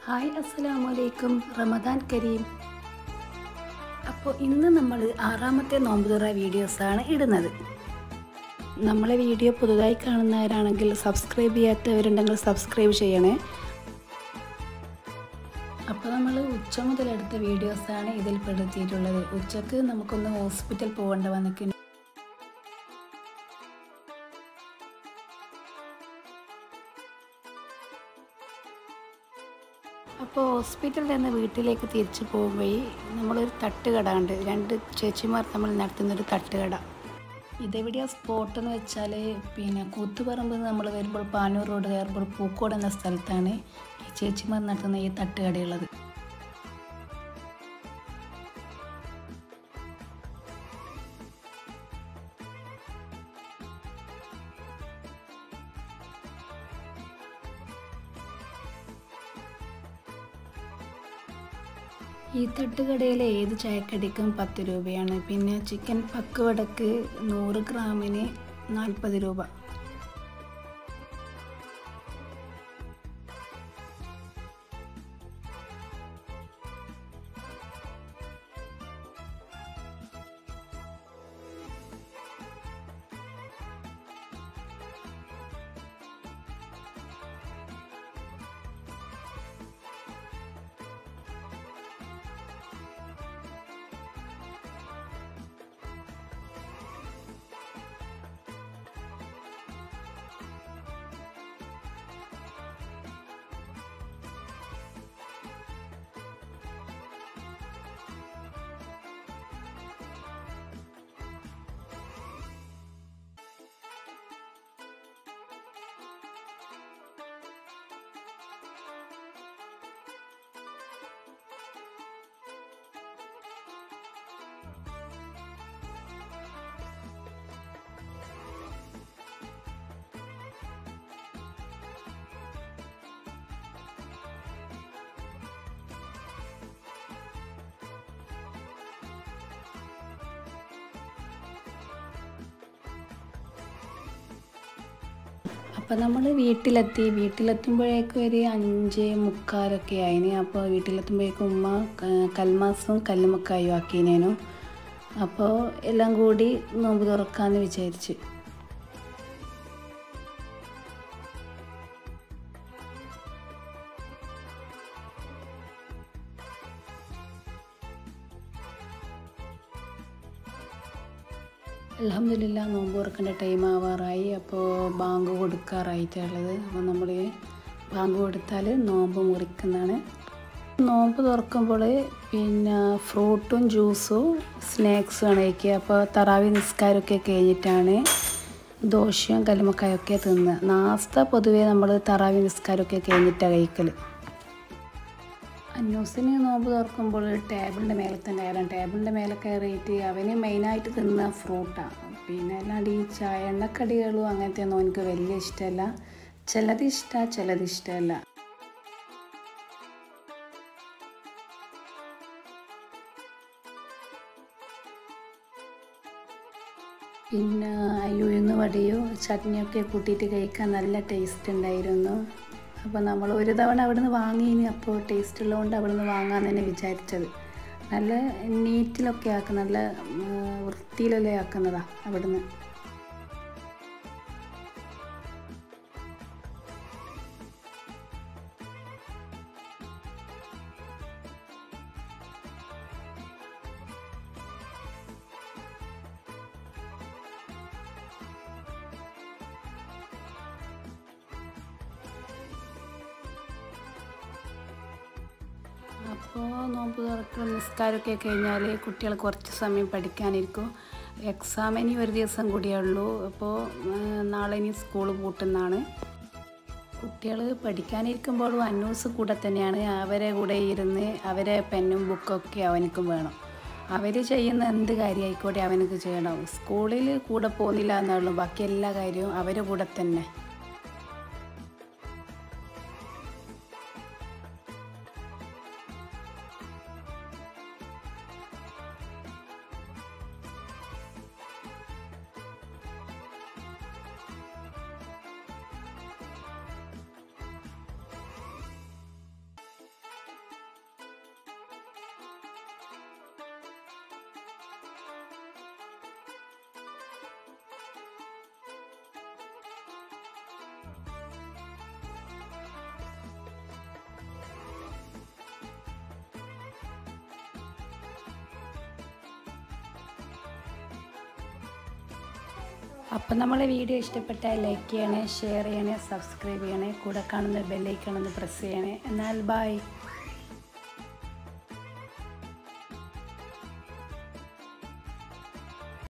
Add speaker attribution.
Speaker 1: hi അസ്സലാമു അലൈക്കും റമദാൻ കരീം അപ്പോൾ ഇന്ന് നമ്മൾ ആറാമത്തെ നോമ്പുതുറ വീഡിയോസാണ് ഇടുന്നത് നമ്മളെ വീഡിയോ പുതുതായി കാണുന്നവരാണെങ്കിൽ സബ്സ്ക്രൈബ് ചെയ്യാത്തവരുണ്ടെങ്കിൽ സബ്സ്ക്രൈബ് ചെയ്യണേ അപ്പോൾ നമ്മൾ ഉച്ച മുതൽ എടുത്ത വീഡിയോസാണ് ഇതിൽ പെടുത്തിയിട്ടുള്ളത് ഉച്ചക്ക് നമുക്കൊന്ന് ഹോസ്പിറ്റൽ പോകേണ്ട വന്നിട്ട് അപ്പോൾ ഹോസ്പിറ്റലിൽ നിന്ന് വീട്ടിലേക്ക് തിരിച്ചു പോകുമ്പോൾ നമ്മളൊരു തട്ടുകട ഉണ്ട് രണ്ട് ചേച്ചിമാർ നമ്മൾ നടത്തുന്നൊരു തട്ടുകട ഇതെവിടെയാണ് സ്പോട്ട് എന്ന് വെച്ചാൽ പിന്നെ കൂത്തുപറമ്പ് നമ്മൾ വരുമ്പോൾ പാനൂർ റോഡ് കയറുമ്പോൾ പൂക്കോട് എന്ന സ്ഥലത്താണ് ഈ ചേച്ചിമാർ നടത്തുന്ന ഈ തട്ടുകടയുള്ളത് ഈ തട്ടുകടയിലെ ഏത് ചായക്കടിക്കും പത്ത് രൂപയാണ് പിന്നെ ചിക്കൻ പക്കുവടക്ക് നൂറ് ഗ്രാമിന് നാൽപ്പത് രൂപ അപ്പം നമ്മൾ വീട്ടിലെത്തി വീട്ടിലെത്തുമ്പോഴേക്കും ഒരു അഞ്ച് മുക്കാലൊക്കെ ആയിന് അപ്പോൾ വീട്ടിലെത്തുമ്പോഴേക്കും ഉമ്മ കൽമാസും കല്ലുമക്കായും ആക്കിനേനു അപ്പോൾ എല്ലാം കൂടി നോമ്പ് തുറക്കാമെന്ന് വിചാരിച്ച് അലഹമില്ല നോമ്പ് തുറക്കേണ്ട ടൈം ആവാറായി അപ്പോൾ ബാങ്ക് കൊടുക്കാറായിട്ടുള്ളത് അപ്പോൾ നമ്മൾ ബാങ്ക് കൊടുത്താൽ നോമ്പ് മുറിക്കുന്നതാണ് നോമ്പ് തുറക്കുമ്പോൾ പിന്നെ ഫ്രൂട്ടും ജ്യൂസും സ്നാക്സും ആണ് കഴിക്കുക അപ്പോൾ തറാവി നിസ്കാരമൊക്കെ കഴിഞ്ഞിട്ടാണ് ദോശയും കല്ലുമക്കായൊക്കെ തിന്നുക നാസ്ത പൊതുവേ നമ്മൾ തറാവി നിസ്കാരമൊക്കെ കഴിഞ്ഞിട്ടാണ് കഴിക്കൽ അന്നൂസിന് നോമ്പ് തുറക്കുമ്പോൾ ടേബിളിൻ്റെ മേലെ തന്നെ കയറാം ടേബിളിൻ്റെ മേലെ കയറിയിട്ട് അവന് മെയിനായിട്ട് തിന്ന ഫ്രൂട്ടാണ് പിന്നെ അല്ലാണ്ട് ഈ ചായ എണ്ണക്കടികളും അങ്ങനത്തെ ഒന്നും എനിക്ക് വലിയ ഇഷ്ടമല്ല ചിലത് ഇഷ്ടമാണ് ചിലത് ഇഷ്ടമല്ല പിന്നെ ഉഴുന്ന് വടയോ ചട്നിയൊക്കെ കൂട്ടിയിട്ട് കഴിക്കാൻ നല്ല ടേസ്റ്റ് ഉണ്ടായിരുന്നു അപ്പോൾ നമ്മൾ ഒരു തവണ അവിടെ നിന്ന് വാങ്ങിയിന് അപ്പോൾ ടേസ്റ്റ് ഉള്ളതുകൊണ്ട് അവിടെ നിന്ന് വാങ്ങാൻ തന്നെ വിചാരിച്ചത് നല്ല നീറ്റിലൊക്കെ ആക്കും നല്ല വൃത്തിയിലല്ലേ ആക്കുന്നതാ അവിടുന്ന് അപ്പോൾ നോമ്പ് തുറക്കൽ നിസ്കാരമൊക്കെ കഴിഞ്ഞാൽ കുട്ടികൾ കുറച്ച് സമയം പഠിക്കാനിരിക്കും എക്സാം ഇനി ഒരു ദിവസം കൂടിയേ ഉള്ളൂ അപ്പോൾ നാളെ ഇനി സ്കൂൾ പൂട്ടുന്നതാണ് കുട്ടികൾ പഠിക്കാനിരിക്കുമ്പോഴും അന്വേസ് കൂടെ തന്നെയാണ് അവരെ കൂടെ ഇരുന്ന് അവരെ പെന്നും ബുക്കൊക്കെ അവനക്കും വേണം അവർ ചെയ്യുന്ന എന്ത് കാര്യമായിക്കോട്ടെ അവനക്ക് ചെയ്യണം സ്കൂളിൽ കൂടെ പോകുന്നില്ല എന്നുള്ളൂ ബാക്കി എല്ലാ കാര്യവും അവരുടെ കൂടെ തന്നെ അപ്പം നമ്മളെ വീഡിയോ ഇഷ്ടപ്പെട്ടാൽ ലൈക്ക് ചെയ്യണേ ഷെയർ ചെയ്യണേ സബ്സ്ക്രൈബ് ചെയ്യണേ കൂടെ കാണുന്ന ബെല്ലൈക്കൺ ഒന്ന് പ്രസ് ചെയ്യണേ എന്നാൽ ബൈ